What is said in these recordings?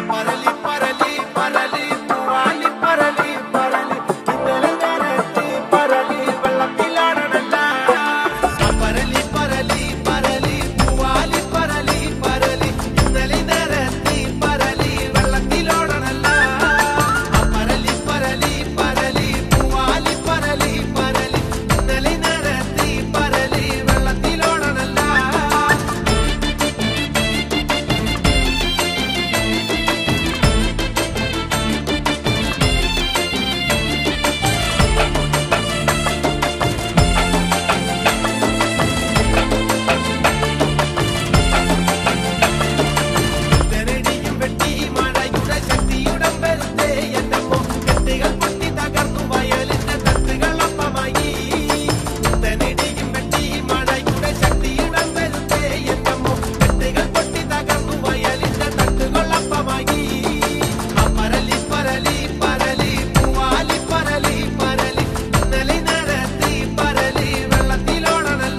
പരലി പരലി പരലി പൂവാലി പരലി പരലി ഇന്നലെ നേരത്തെ പരലി വെള്ളത്തിലാടണല്ല പരലി പരലി പരലി പൂവാലി പരലി പരലി ഇന്നലെ നേരത്തെ പരലി വെള്ളത്തിലോടണല്ല പരലി പരലി പരലി പൂവാലി പരലി പരലി ഇന്നലെ നേരത്തെ പരലി വെള്ളത്തിലോടണല്ല തെരടിയും വെട്ടി മഴയുടെ ശക്തിയുടം വരുത്തേ എന്നമ്മോ കെട്ടുകൾ പൊട്ടി തകർന്നു വയലിന്റെ തട്ടുകളപ്പമായി തെരടിയും വെട്ടി മഴയുടെ ശക്തിയുടം വരുത്തേ എന്നമ്മോ കെട്ടുകൾ പൊട്ടി തകർന്നു വയലിന്റെ തട്ടുകളപ്പമായി പരലി പരലി പരലി പൂവാലി പരലി പരലി ഇന്നലെ നടത്തി പരലി വെള്ളത്തിലോടണല്ല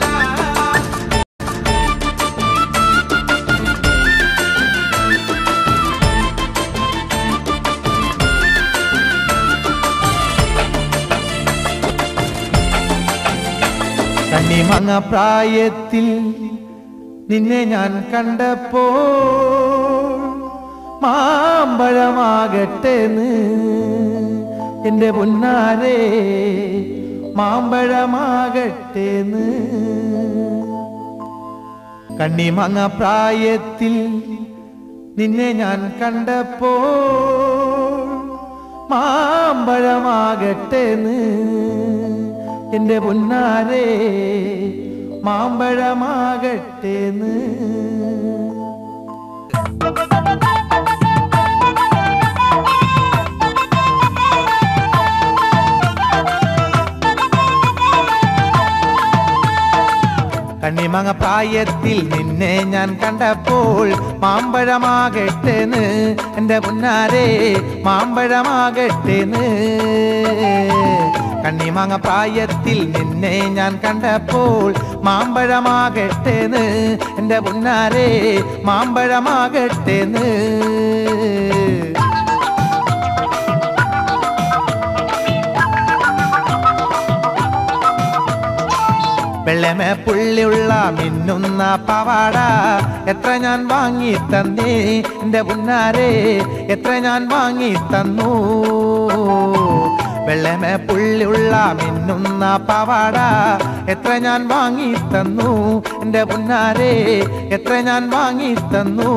കണ്ണിമങ്ങ പ്രായത്തിൽ നിന്നെ ഞാൻ കണ്ടപ്പോ മാമ്പഴമാകട്ടെന്ന് എന്റെ പൊന്നാരെ മാമ്പഴമാകട്ടേന്ന് കണ്ണിമങ്ങ പ്രായത്തിൽ നിന്നെ ഞാൻ കണ്ടപ്പോ മാമ്പഴമാകട്ടേന്ന് എന്റെ പൊന്നാരെ മാമ്പഴമാകട്ടേന്ന് കണ്ണിമങ്ങ പ്രായത്തിൽ നിന്നെ ഞാൻ കണ്ടപ്പോൾ മാമ്പഴമാകട്ടേന്ന് എന്റെ പുന്നാരെ മാമ്പഴമാകട്ടേന്ന് കണ്ണിമങ്ങ പ്രായത്തിൽ നിന്നെ ഞാൻ കണ്ടപ്പോൾ മാമ്പഴമാകട്ടേന്ന് എന്റെ പുന്നാരെ മാമ്പഴമാകട്ടേന്ന് വെള്ളമേ പുള്ളിയുള്ള മിന്നുന്ന പവാട എത്ര ഞാൻ വാങ്ങി തന്നേ എന്റെ പുന്നാരെ എത്ര ഞാൻ വാങ്ങി തന്നു വെള്ളമേ പുള്ളിയുള്ള മിന്നുന്ന പവാട എത്ര ഞാൻ വാങ്ങി തന്നു എന്റെ പുന്നാരെ എത്ര ഞാൻ വാങ്ങി തന്നു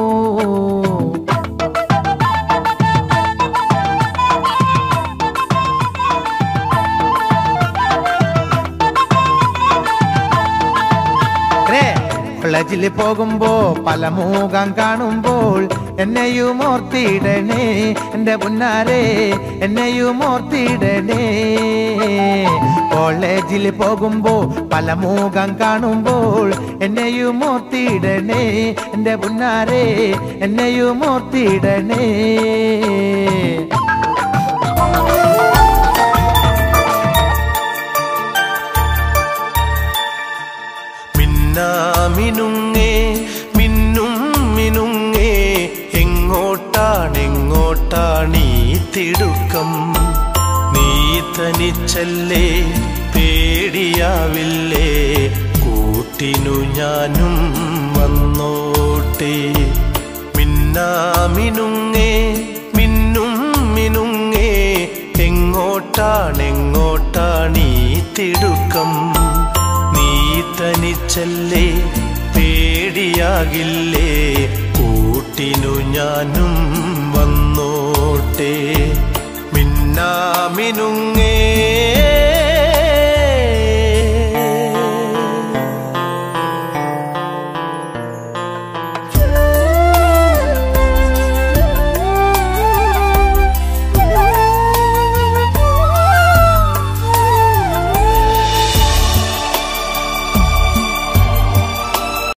റേ, കോളേജിൽ പോകുമ്പോ പല മുഖം കാണുമ്പോൾ എന്നെയും ഓർത്തിടണേ എന്റെ പുന്നാരെ എന്നെയും ഓർത്തിടണേ കോളേജിൽ പോകുമ്പോ പല മുഖം കാണുമ്പോൾ എന്നെയും ഓർത്തിടണേ എന്റെ പുന്നാരെ എന്നെയും ഓർത്തിടണേ മിന്നാമിനുങ്ങേ മിന്നും മിനുങ്ങേ എങ്ങോട്ടാണെങ്ങോട്ടാണീ തിടുക്കം നീ തനിച്ചല്ലേ പേടിയാവില്ലേ കൂട്ടിനു ഞാനും വന്നോട്ടെ മിന്നാമിനുങ്ങേ മിന്നും മിനുങ്ങേ എങ്ങോട്ടാണെങ്ങോട്ടാണീ തിടുക്കം നീ തനിച്ചല്ലേ പേടിയാകില്ലേ കൂട്ടിനു ഞാനും വന്നോട്ടെ മിന്നാമിനുങ്ങേ